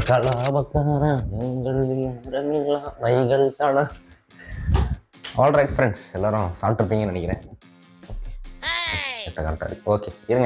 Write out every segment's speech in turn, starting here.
கலாபக்காரன் எங்கள் யாரமில்லா மைகள் தானா all right friends எல்லாரும் சாப்பிட்ருப்பீங்கன்னு நினைக்கிறேன் கரெக்டாக ஓகே இருங்க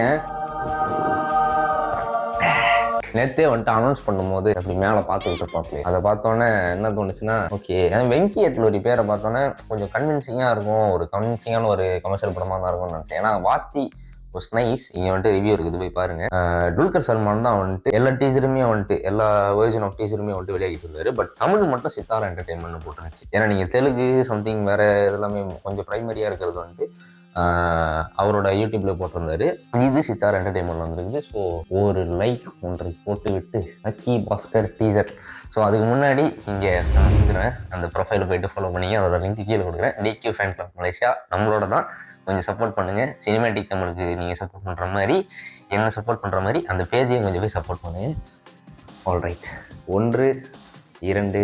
நேத்தே வந்துட்டு அனௌன்ஸ் பண்ணும்போது அப்படி மேலே பார்த்துக்கிட்டு இருப்பாப்லே அதை பார்த்தோன்னே என்ன தோணுச்சுன்னா ஓகே வெங்கி எட்லூரி பேரை பார்த்தோன்னே கொஞ்சம் கன்வின்சிங்காக இருக்கும் ஒரு கன்வின்சிங்கான ஒரு கமர்ஷியல் படமாக தான் இருக்கும்னு நினச்சேன் ஏன்னா வாத்தி வாஸ் நைஸ் இங்கே வந்துட்டு ரிவ்யூ இருக்குது போய் பாருங்க அஹ் துல்கர் சல்மான் தான் வந்துட்டு எல்லா டீச்சருமே வந்துட்டு எல்லா வேர்ஜன் ஆஃப் டீச்சருமே வந்துட்டு வெளியாகிட்டு இருந்தாரு பட் தமிழ் மட்டும் சித்தாரா என்டர்டைன்மெண்ட் போட்டுருந்துச்சு ஏன்னா நீங்கள் தெலுங்கு சம்திங் வேற இதெல்லாமே கொஞ்சம் ப்ரைமரியாக இருக்கிறது வந்துட்டு ஆஹ் அவரோட யூடியூப்ல போட்டிருந்தாரு இது சித்தார் என்டர்டைன்மெண்ட் வந்திருக்குது ஸோ ஒரு லைக் ஒன்றை போட்டு விட்டு லக்கி பாஸ்கர் டீசர் ஸோ அதுக்கு முன்னாடி இங்கே நான் வந்துடுறேன் அந்த ப்ரொஃபைல போயிட்டு ஃபாலோ பண்ணிங்க அதோட லிங்க் கீழே கொடுக்குறேன் டிக்யூ ஃபேன் கிளப் மலேசியா நம்மளோட தான் கொஞ்சம் சப்போர்ட் பண்ணுங்க சினிமேட்டிக் தமிழுக்கு நீங்கள் சப்போர்ட் பண்ணுற மாதிரி என்ன சப்போர்ட் பண்ணுற மாதிரி அந்த பேஜையும் கொஞ்சம் போய் சப்போர்ட் பண்ணுங்க ஆல் ரைட் ஒன்று இரண்டு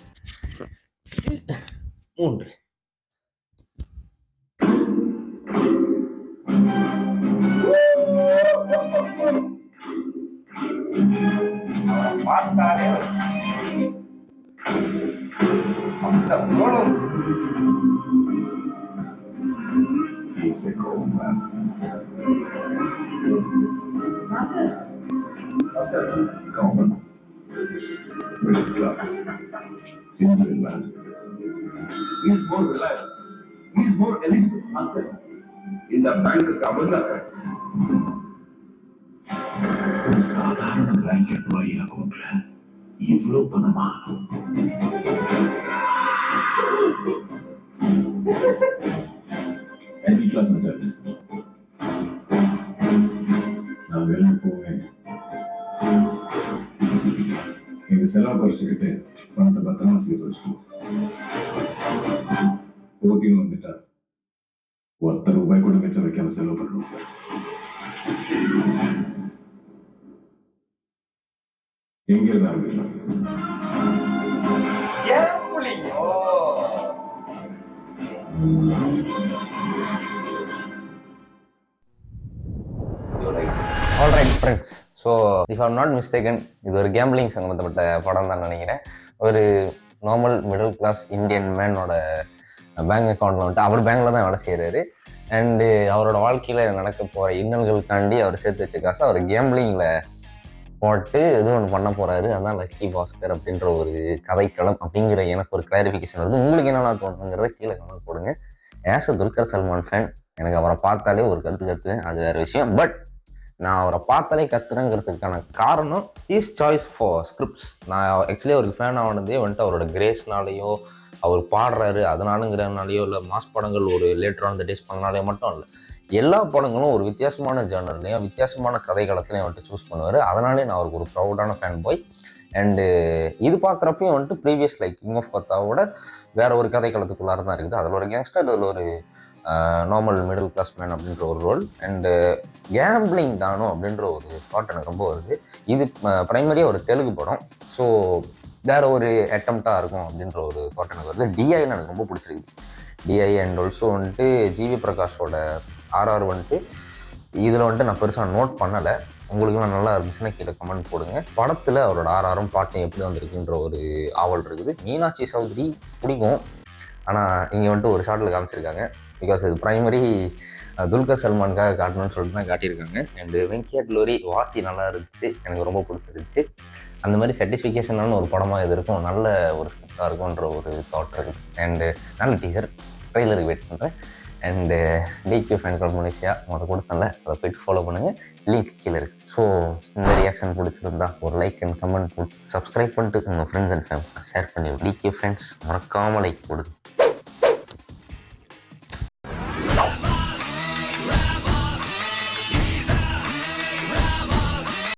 மூன்று பார்த்தாலே அந்த சோளம் He's a cold man. Master. Master. Common. Middle class. Indian man. He's more reliable. He's more Elizabeth. Master. இந்த பேங்க்குக்கு அவர் தான் கரெக்ட் ஒரு சாதாரண பேங்க் எம்ப்ளாயி அக்கௌண்ட்ல இவ்வளவு பணமா ஹெவி கிளாஸ் மெட்டாலிஸ் நான் வெளியே போவேன் எங்க செலவு குறைச்சிக்கிட்டு பணத்தை பத்திரமா சேர்த்து வச்சுக்கோ போட்டின்னு வந்துட்டா ஒருத்தர் ரூபாய் கூட மிச்சம் வைக்காம செலவு பண்ணுவோம் சார் எங்க இருந்து ஆரம்பிக்கலாம் all right friends so if are not mistaken இது ஒரு கேம்பிளிங் சம்மந்தப்பட்ட படம் தான் நினைக்கிறேன் ஒரு நார்மல் மிடில் கிளாஸ் இந்தியன் மேனோட பேங்க் அக்கௌண்ட்டில் வந்துட்டு அவர் பேங்க்கில் தான் வேலை செய்கிறாரு அண்டு அவரோட வாழ்க்கையில் நடக்க போகிற இன்னல்களுக்காண்டி அவர் சேர்த்து வச்ச காசு அவர் கேம்பிளிங்கில் போட்டு இது ஒன்று பண்ண போகிறாரு அதான் லக்கி பாஸ்கர் அப்படின்ற ஒரு கதைக்களம் அப்படிங்கிற எனக்கு ஒரு கிளாரிஃபிகேஷன் வருது உங்களுக்கு என்னென்ன தோணுங்கிறத கீழே கமெண்ட் போடுங்க as a Dulquer Salmaan fan எனக்கு அவரை பார்த்தாலே ஒரு கருத்து கற்றுவேன் அது வேறு விஷயம் பட் நான் அவரை பார்த்தாலே கத்துறேங்கிறதுக்கான காரணம் இஸ் சாய்ஸ் ஃபார் ஸ்கிரிப்ட்ஸ் நான் ஆக்சுவலி அவருக்கு ஃபேன் ஆனதே வந்துட்டு அவரோட கிரேஸ்னாலேயோ அவர் பாடுறாரு அதனாலுங்கிறனாலையோ இல்லை மாஸ் படங்கள் ஒரு லேட்டர் ஆன் த டேஸ் பண்ணனாலே மட்டும் இல்லை எல்லா படங்களும் ஒரு வித்தியாசமான ஜேர்னல்லையும் வித்தியாசமான கதைக்களத்துலையும் வந்துட்டு சூஸ் பண்ணுவார் அதனாலே நான் அவருக்கு ஒரு ப்ரௌடான ஃபேன் பாய் அண்டு இது பார்க்குறப்பையும் வந்துட்டு ப்ரீவியஸ் லைக் கிங் ஆஃப் பத்தாவோட வேற ஒரு கதைக்களத்துக்குள்ளார தான் இருக்குது அதில் ஒரு கேங்ஸ்டர் அதில் ஒரு நார்மல் மிடில் கிளாஸ் மேன் அப்படின்ற ஒரு ரோல் அண்டு கேம்பிளிங் தானோ அப்படின்ற ஒரு தாட் எனக்கு ரொம்ப வருது இது ப்ரைமரியாக ஒரு தெலுங்கு படம் ஸோ வேற ஒரு அட்டம்ப்டாக இருக்கும் அப்படின்ற ஒரு தாட் எனக்கு வருது டிஐன்னு எனக்கு ரொம்ப பிடிச்சிருக்கு டிஐ அண்ட் ஆல்சோ வந்துட்டு ஜிவி பிரகாஷோட ஆர்ஆர் வந்துட்டு இதில் வந்துட்டு நான் பெருசாக நோட் பண்ணலை உங்களுக்குலாம் நல்லா இருந்துச்சுன்னா கீழே கமெண்ட் போடுங்க படத்தில் அவரோட ஆர்ஆரும் பாட்டும் எப்படி வந்திருக்குன்ற ஒரு ஆவல் இருக்குது மீனாட்சி சௌத்ரி பிடிக்கும் ஆனால் இங்கே வந்துட்டு ஒரு ஷார்ட்டில் காமிச்சிருக்காங்க பிகாஸ் இது ப்ரைமரி துல்கர் சல்மானுக்காக காட்டணும்னு சொல்லிட்டு தான் காட்டியிருக்காங்க அண்டு வெங்கட் லோரி வாத்தி நல்லா இருந்துச்சு எனக்கு ரொம்ப பிடிச்சிருந்துச்சு அந்த மாதிரி சாட்டிஸ்ஃபிகேஷனான ஒரு படமாக இது இருக்கும் நல்ல ஒரு ஸ்கிரிப்டாக இருக்கும்ன்ற ஒரு தாட் இருக்குது அண்டு நல்ல டீச்சர் ட்ரெய்லருக்கு வெயிட் பண்ணுறேன் and DQ fan club Malaysia அதை கொடுத்தேன்ல அதை போயிட்டு ஃபாலோ பண்ணுங்கள் லிங்க் கீழே இருக்குது ஸோ இந்த ரியாக்ஷன் பிடிச்சிருந்தா ஒரு லைக் அண்ட் கமெண்ட் போட்டு சப்ஸ்கிரைப் பண்ணிட்டு உங்கள் ஃப்ரெண்ட்ஸ் அண்ட் ஃபேமிலி ஷேர் பண்ணி டிக்யூ ஃப்ரெண்ட்ஸ் மறக்காமல் லைக் கொடுங்க